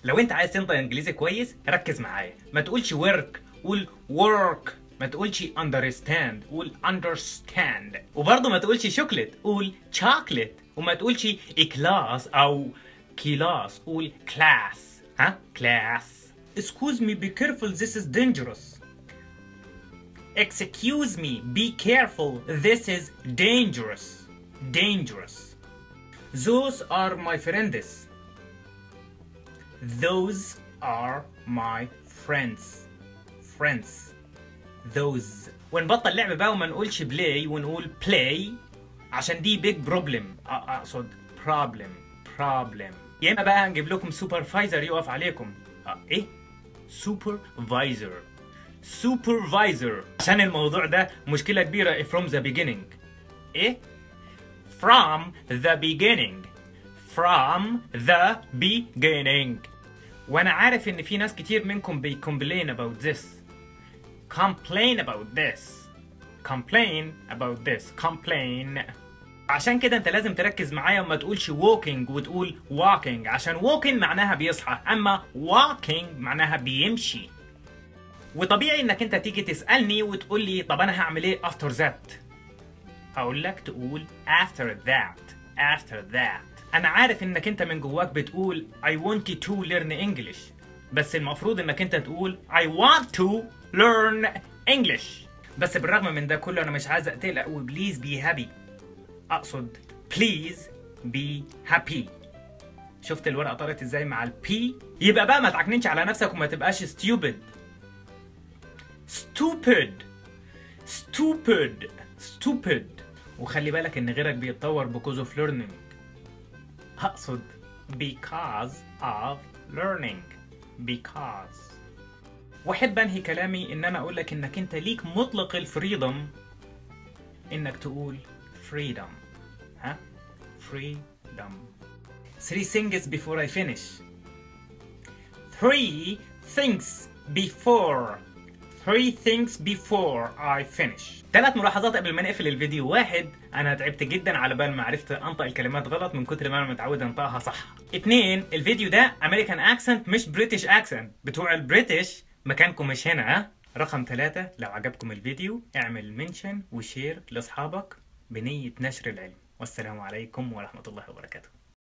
لو انت عايز تنطق انجليزي كويس ركز معايا ما تقولش work قول work ما تقولش understand قول understand وبرضه ما تقولش شوكليت قول chocolate وما تقولش كلاس او كلاس قول class ها class excuse me be careful this is dangerous excuse me be careful this is dangerous dangerous those are my friends those are my friends friends those ونبطل لعب بقى وما نقولش play ونقول play عشان دي big problem أ- اقصد problem problem يا اما بقى هنجيب لكم سوبرفايزر يقف عليكم أه ايه سوبرفايزر سوبرفايزر عشان الموضوع ده مشكلة كبيرة from the beginning ايه from the beginning from the beginning وانا عارف ان في ناس كتير منكم بيكمبلين about this complain about this complain about this complain عشان كده انت لازم تركز معايا وما تقولش walking وتقول walking عشان walking معناها بيصحى اما walking معناها بيمشي وطبيعي انك انت تيجي تسالني وتقول لي طب انا هعمل ايه after that هقول لك تقول after that after that انا عارف انك انت من جواك بتقول I want to learn English بس المفروض انك انت تقول I want to learn English بس بالرغم من ده كله انا مش عايز اقتلق وبليز بي هابي اقصد please be happy شفت الورقه طارت ازاي مع البي يبقى بقى ما تعكننش على نفسك وما تبقاش stupid stupid stupid stupid وخلي بالك ان غيرك بيتطور because of learning اقصد because of learning because واحب انهي كلامي ان انا اقول لك انك انت ليك مطلق الفريدم انك تقول freedom ها freedom three things before I finish three things before three things before I finish ثلاث ملاحظات قبل ما نقفل الفيديو واحد انا تعبت جدا على بال ما عرفت انطق الكلمات غلط من كتر ما انا متعود انطقها صح اتنين الفيديو ده امريكان اكسنت مش بريتش اكسنت بتوع البريتش مكانكم مش هنا ها رقم ثلاثة لو عجبكم الفيديو اعمل منشن وشير لاصحابك بنية نشر العلم والسلام عليكم ورحمة الله وبركاته